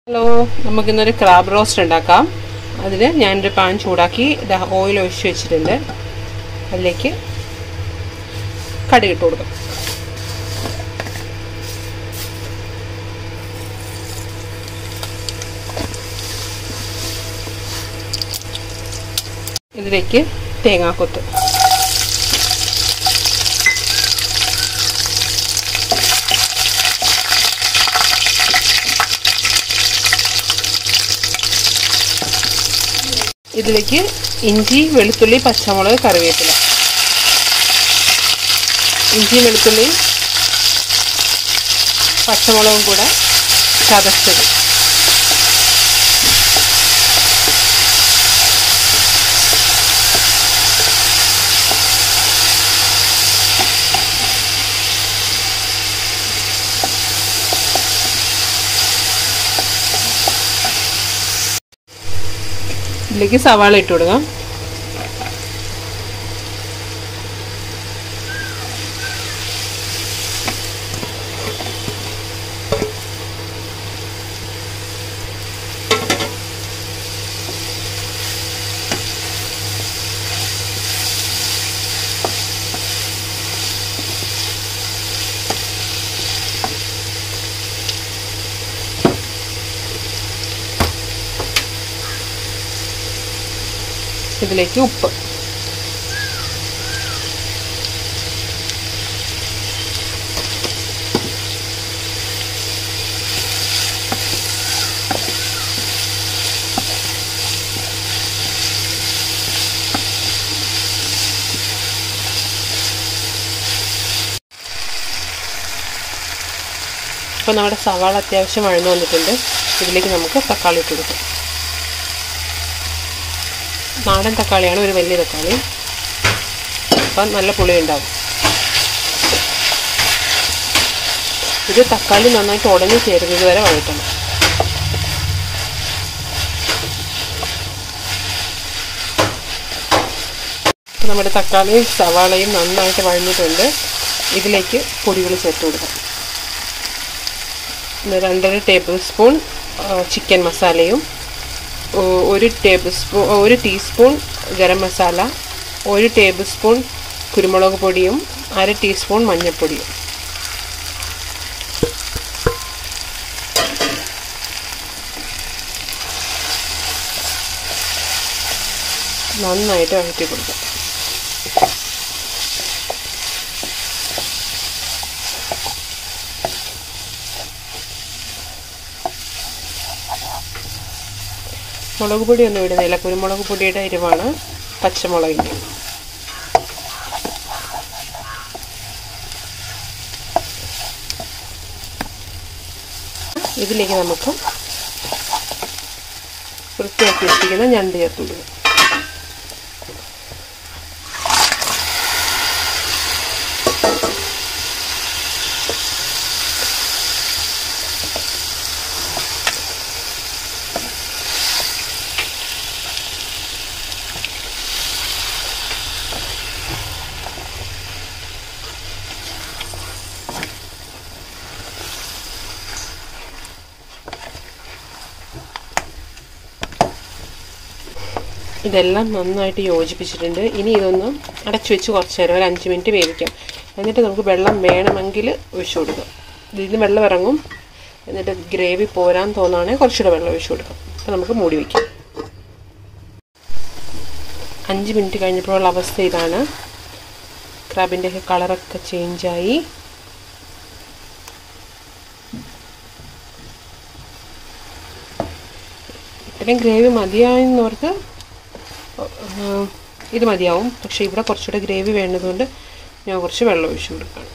hello നമുക്കിന്നൊരു crab roast ഉണ്ടാക്കാം അതിന് ഞാനൊരു പാൻ ചൂടാക്കി ഓയിൽ ഒഴിച്ച് വെച്ചിട്ടുണ്ട് അതിലേക്ക് കടുകിട്ട് കൊടുക്കാം ഇതിലേക്ക് തേങ്ങാക്കൊത്ത് ഇതിലേക്ക് ഇഞ്ചി വെളുത്തുള്ളി പച്ചമുളക് കറിവേപ്പില ഇഞ്ചി വെളുത്തുള്ളി പച്ചമുളകും കൂടെ ചതച്ചത് ഇതിലേക്ക് സവാള ഇട്ട് കൊടുക്കാം ഇതിലേക്ക് ഉപ്പ് അപ്പോൾ നമ്മുടെ സവാള അത്യാവശ്യം വഴന്നു വന്നിട്ടുണ്ട് ഇതിലേക്ക് നമുക്ക് തക്കാളി ഇട്ട് കൊടുക്കാം നാടൻ തക്കാളിയാണ് ഒരു വലിയ തക്കാളി അപ്പം നല്ല പുളി ഉണ്ടാവും ഇത് തക്കാളി നന്നായിട്ട് ഉടഞ്ഞു ചേരുന്നത് വരെ വഴറ്റണം നമ്മുടെ തക്കാളിയും സവാളയും നന്നായിട്ട് വഴഞ്ഞിട്ടുണ്ട് ഇതിലേക്ക് പൊടികൾ ചേർത്ത് കൊടുക്കാം രണ്ടര ടേബിൾ സ്പൂൺ ചിക്കൻ മസാലയും ഒരു ടേബിൾ സ്പൂൺ ഒരു ടീസ്പൂൺ ഗരം മസാല ഒരു ടേബിൾ സ്പൂൺ കുരുമുളക് പൊടിയും അര ടീസ്പൂൺ മഞ്ഞൾപ്പൊടിയും നന്നായിട്ട് വഴറ്റി കൊടുക്കാം മുളക് പൊടി ഒന്നും ഇടുന്നില്ല കുരുമുളക് പൊടിയുടെ എരിവാണ് പച്ചമുളകിൻ്റെ ഇതിലേക്ക് നമുക്ക് വൃത്തിയാക്കി വെച്ചിരിക്കുന്ന ഞണ്ട് ചേർത്തുള്ളൂ ഇതെല്ലാം നന്നായിട്ട് യോജിപ്പിച്ചിട്ടുണ്ട് ഇനി ഇതൊന്ന് അടച്ചു വെച്ച് കുറച്ച് നേരം ഒരു അഞ്ച് മിനിറ്റ് വേവിക്കാം എന്നിട്ട് നമുക്ക് വെള്ളം വേണമെങ്കിൽ ഒഴിച്ചു കൊടുക്കാം ഇതിൽ നിന്ന് വെള്ളം ഇറങ്ങും എന്നിട്ട് ഗ്രേവി പോരാൻ തോന്നുകയാണെങ്കിൽ കുറച്ചുകൂടെ വെള്ളം ഒഴിച്ചു കൊടുക്കാം അപ്പോൾ നമുക്ക് മൂടി വയ്ക്കാം അഞ്ച് മിനിറ്റ് കഴിഞ്ഞപ്പോഴുള്ള അവസ്ഥ ഇതാണ് ക്രാബിൻ്റെയൊക്കെ കളറൊക്കെ ചേഞ്ചായി ഇത്രയും ഗ്രേവി മതിയായെന്നവർക്ക് ഇത് മതിയാവും പക്ഷേ ഇവിടെ കുറച്ചുകൂടെ ഗ്രേവി വേണ്ടതുകൊണ്ട് ഞാൻ കുറച്ച് വെള്ളം ഒഴിച്ചു കൊടുക്കുകയാണ്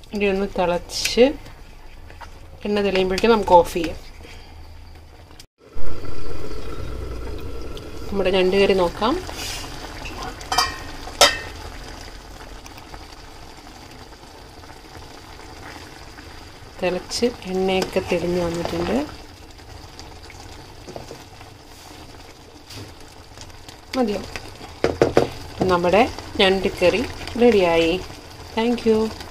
ഇനി ഒന്ന് തിളച്ച് എണ്ണ തെളിയുമ്പോഴേക്കും നമുക്ക് ഓഫ് ചെയ്യാം നമ്മുടെ ഞണ്ട് കറി നോക്കാം തിളച്ച് എണ്ണയൊക്കെ തെളിഞ്ഞ് വന്നിട്ടുണ്ട് മതിയോ നമ്മുടെ ഞണ്ട് കറി റെഡിയായി താങ്ക് യു